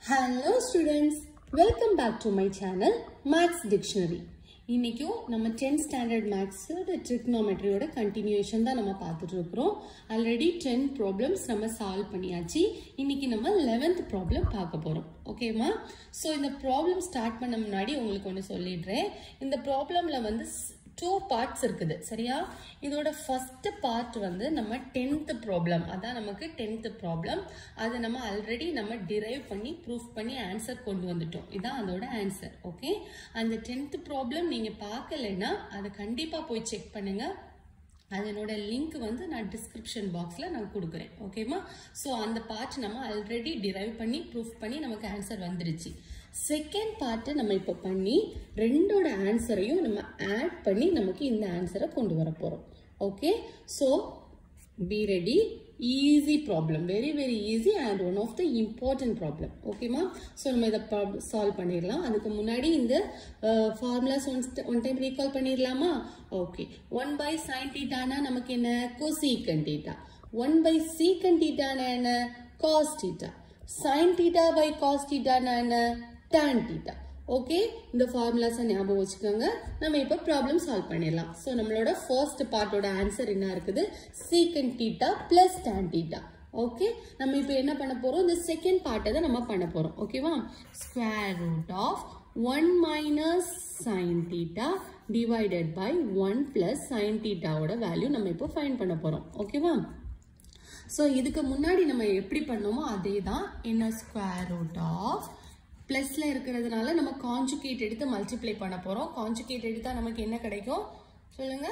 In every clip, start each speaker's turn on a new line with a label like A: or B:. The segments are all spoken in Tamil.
A: Hello students welcome back to my channel maths dictionary இன்னைக்கும் நம்ம 10th ஸ்டாண்டர்ட் மேக்ஸோட ட்ரிக்னாமெட்ரியோட கண்டினியூஷன் தான் நம்ம பார்த்துட்டு இருக்கிறோம் ஆல்ரெடி டென் ப்ராப்ளம்ஸ் நம்ம சால்வ் பண்ணியாச்சு இன்னைக்கு நம்ம லெவன்த் ப்ராப்ளம் பார்க்க போகிறோம் ஓகேவா ஸோ இந்த ப்ராப்ளம் ஸ்டார்ட் பண்ண முன்னாடி உங்களுக்கு ஒன்று சொல்லிடுறேன் இந்த ப்ராப்ளமில் வந்து டூ பார்ட்ஸ் இருக்குது சரியா இதோட ஃபர்ஸ்ட் பார்ட் வந்து நம்ம டென்த் ப்ராப்ளம் அதான் நமக்கு டென்த் ப்ராப்ளம் அதை நம்ம ஆல்ரெடி நம்ம டிரைவ் பண்ணி ப்ரூஃப் பண்ணி ஆன்சர் கொண்டு வந்துட்டோம் இதான் அதோட ஆன்சர் ஓகே அந்த டென்த் ப்ராப்ளம் நீங்கள் பார்க்கலைன்னா அதை கண்டிப்பாக போய் செக் பண்ணுங்கள் அதனோட லிங்க் வந்து நான் டிஸ்கிரிப்ஷன் பாக்ஸில் நான் கொடுக்குறேன் ஓகேவா ஸோ அந்த பார்ட் நம்ம ஆல்ரெடி டிரைவ் பண்ணி ப்ரூஃப் பண்ணி நமக்கு ஆன்சர் வந்துருச்சு செகண்ட் பார்ட்டை நம்ம இப்போ பண்ணி ரெண்டோட ஆன்சரையும் நம்ம ஆட் பண்ணி நமக்கு இந்த ஆன்சரை கொண்டு வர போகிறோம் okay so be ready easy problem very very easy and one of the important problem ஓகேமா ஸோ நம்ம இதை சால்வ் பண்ணிடலாம் அதுக்கு முன்னாடி இந்த formulas one one time recall பண்ணிடலாமா ஓகே ஒன் பை சைன் டீட்டானா நமக்கு என்ன cosecant theta one by secant டீட்டானா என்ன cos theta sine theta by cos டீட்டானா என்ன tan டீட்டா ஓகே இந்த ஃபார்முலாஸை ஞாபகம் வச்சுக்கோங்க நம்ம இப்போ ப்ராப்ளம் சால்வ் பண்ணிடலாம் ஸோ நம்மளோட ஃபர்ஸ்ட் பார்ட்டோட ஆன்சர் என்ன இருக்குது secant theta plus tan theta okay நம்ம இப்போ என்ன பண்ண போகிறோம் இந்த செகண்ட் பார்ட்டை தான் நம்ம பண்ண போகிறோம் ஓகேவா square root of one minus sine theta divided by one plus sine டீட்டாவோட வேல்யூ நம்ம இப்போ ஃபைன் பண்ண போகிறோம் ஓகேவா ஸோ இதுக்கு முன்னாடி நம்ம எப்படி பண்ணோமோ அதே தான் என்ன ஸ்கொயர் ரூட் ஆஃப் ப்ளஸ்ல இருக்கிறதுனால நம்ம கான்ஜுகேட் எடுத்து மல்டிப்ளை பண்ண போகிறோம் கான்ஜுகேட் எடுத்தால் நமக்கு என்ன கிடைக்கும் சொல்லுங்க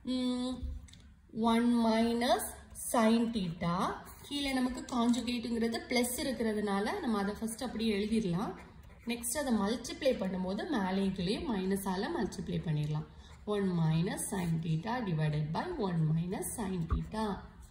A: ஒன் மைனஸ் சைன் டீட்டா கீழே நமக்கு கான்ஜுகேட்டுங்கிறது ப்ளஸ் இருக்கிறதுனால நம்ம அதை ஃபர்ஸ்ட் அப்படியே எழுதிடலாம் நெக்ஸ்ட் அதை மல்டிப்ளை பண்ணும்போது மேலேயும் கீழே மைனஸால் மல்டிப்ளை பண்ணிடலாம் one minus sine theta divided by one minus sine theta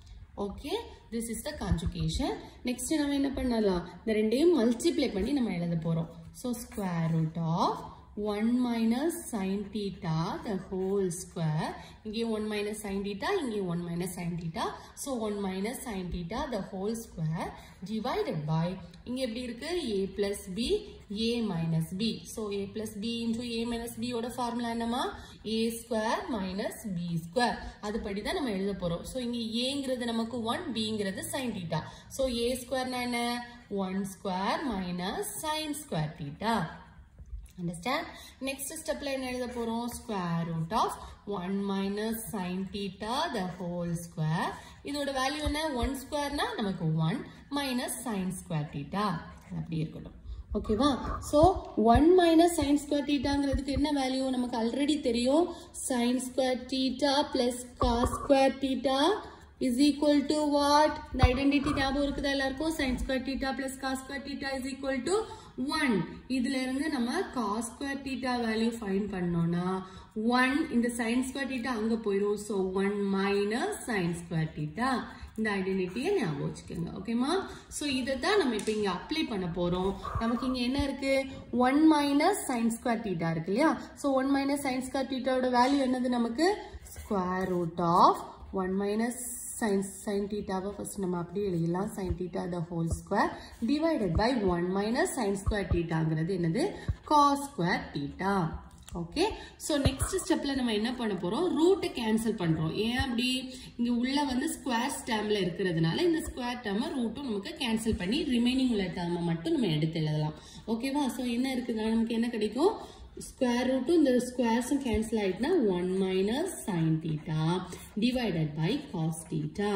A: okay this is the conjugation next நம்ம என்ன பண்ணலாம் இந்த ரெண்டையும் மல்டிப்ளை பண்ணி நம்ம எழுத போகிறோம் so square root of one minus sine theta the whole square இங்கே ஒன் மைனஸ் சைன் டீட்டா இங்கே one minus sine theta so one minus sine theta the whole square divided by இங்கே எப்படி இருக்கு A plus B A minus B so A plus B into A minus பியோட ஃபார்முலா என்னமா A square minus B square அதுபடி தான் நம்ம எழுத போகிறோம் ஸோ இங்கே ஏங்கிறது நமக்கு ஒன் பிங்கிறது சைன் டீட்டா ஸோ ஏ ஸ்கொயர்னா என்ன one square minus sine square theta understand next ஸ்டெப்ல என்ன எழுத போறோம் square root of one minus sine theta the whole square இதோட வேல்யூ என்ன ஒன் ஸ்கொயர்னா நமக்கு one minus sine square theta அப்படி இருக்கட்டும் ஓகேவா so one minus sine square டீட்டாங்கிறதுக்கு என்ன வேல்யூ நமக்கு ஆல்ரெடி தெரியும் sine square theta plus cos square theta is equal to what இந்த ஐடென்டிட்டி ஞாபகம் இருக்குதா எல்லாருக்கும் sine square theta plus cos square theta is equal to one இதுல இருந்து நம்ம cos square theta value find பண்ணோம்னா ஒன் இந்த சைன் ஸ்கொயர் டீட்டா அங்க போயிடும் so one minus sine square theta இந்த ஐடென்டிட்டியை ஞாபகம் வச்சுக்கோங்க ஓகேமா ஸோ இதை தான் நம்ம இப்போ இங்கே அப்ளை பண்ண போகிறோம் நமக்கு இங்கே என்ன இருக்கு one minus sine square theta இருக்கு இல்லையா so one minus sine square டீட்டாவோட வேல்யூ என்னது நமக்கு square root of one minus sin sin theta first நம்ம அப்படியே எழுதலாம் sin theta the whole square divided by 1 minus sin square thetaங்கிறது என்னது cos square theta okay so next ஸ்டெப்ல நம்ம என்ன பண்ண போறோம் ரூட்டை கேன்சல் பண்றோம் ஏன் அப்படி இங்க உள்ள வந்து ஸ்கொயர் டேர்ம்ல இருக்கிறதுனால இந்த ஸ்கொயர் டேர்மை ரூட்டும் நமக்கு கேன்சல் பண்ணி ரிமைனிங் உள்ள டேர்மை மட்டும் நம்ம எடுத்து எழுதலாம் ஓகேவா ஸோ என்ன இருக்குதுன்னா நமக்கு என்ன கிடைக்கும் ஸ்கொயர் ரூட்டும் இந்த ஸ்கொயர்ஸும் கேன்சல் ஆயிட்டுனா one minus sine theta divided by cos theta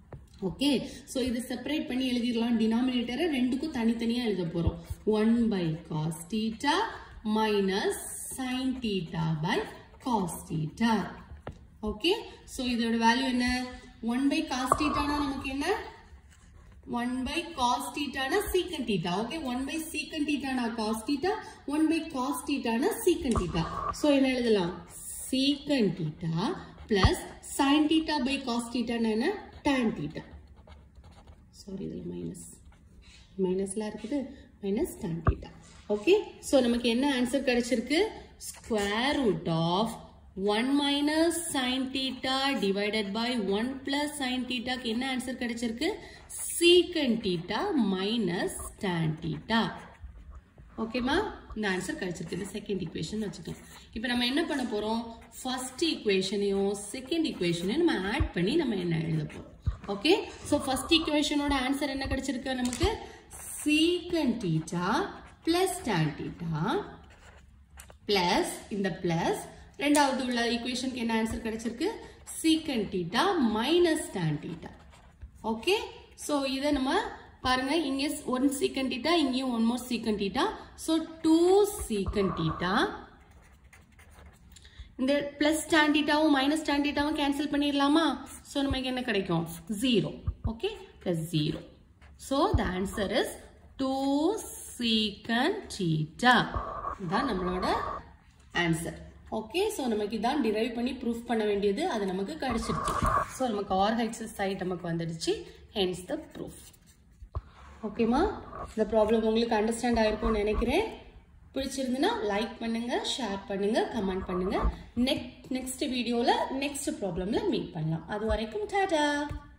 A: okay so இதை செப்பரேட் பண்ணி எழுதிடலாம் டினாமினேட்டரை ரெண்டுக்கும் தனித்தனியாக எழுத போகிறோம் one by cos theta minus sine theta by cos theta okay so இதோட வேல்யூ என்ன ஒன் பை காஸ் டீட்டானா நமக்கு என்ன 1 by cos theta na secant theta. Okay, 1 by secant theta na cos theta, 1 by cos theta na secant theta. So, என்ன எழுதலாம் secant theta plus sin theta by cos theta na என்ன tan theta. Sorry, இதில் minus. மைனஸ்லாம் இருக்குது minus tan theta. Okay so நமக்கு என்ன ஆன்சர் கிடைச்சிருக்கு square root of 1 minus sin theta divided by 1 plus sin theta க்கு என்ன ஆன்சர் கிடைச்சிருக்கு secant theta minus tan theta ஓகேமா இந்த ஆன்சர் கிடைச்சிருக்கு இது செகண்ட் ஈக்குவேஷன் வச்சுக்கலாம் இப்போ நம்ம என்ன பண்ண போறோம் ஃபர்ஸ்ட் ஈக்குவேஷனையும் செகண்ட் ஈக்குவேஷனையும் நம்ம ஆட் பண்ணி நம்ம என்ன எழுத போறோம் ஓகே ஸோ ஃபர்ஸ்ட் ஈக்குவேஷனோட ஆன்சர் என்ன கிடைச்சிருக்கு நமக்கு secant theta plus tan theta plus இந்த பிளஸ் ரெண்டாவது உள்ள ஈக்குவேஷனுக்கு என்ன ஆன்சர் கிடைச்சிருக்கு secant theta minus tan theta okay so இதை நம்ம பாருங்க இங்க ஒன் சீக்கன் டீட்டா இங்கேயும் one more secant theta so two secant theta இந்த பிளஸ் tan டீட்டாவும் மைனஸ் tan டீட்டாவும் கேன்சல் பண்ணிடலாமா ஸோ நமக்கு என்ன கிடைக்கும் zero okay plus zero so the answer is two secant theta இதுதான் நம்மளோட ஆன்சர் ஓகே ஸோ நமக்கு இதான் டிரைவ் பண்ணி ப்ரூஃப் பண்ண வேண்டியது அது நமக்கு கிடைச்சிருச்சு ஸோ நமக்கு ஆர்ஹெச்எஸ் சைட் நமக்கு வந்துடுச்சு ஹென்ஸ் த ப்ரூஃப் ஓகேம்மா இந்த ப்ராப்ளம் உங்களுக்கு அண்டர்ஸ்டாண்ட் ஆயிருக்கும்னு நினைக்கிறேன் பிடிச்சிருந்துன்னா லைக் பண்ணுங்க ஷேர் பண்ணுங்க கமெண்ட் பண்ணுங்க நெக்ஸ்ட் நெக்ஸ்ட் வீடியோவில் நெக்ஸ்ட் ப்ராப்ளம்ல மீட் பண்ணலாம் அது வரைக்கும் டாடா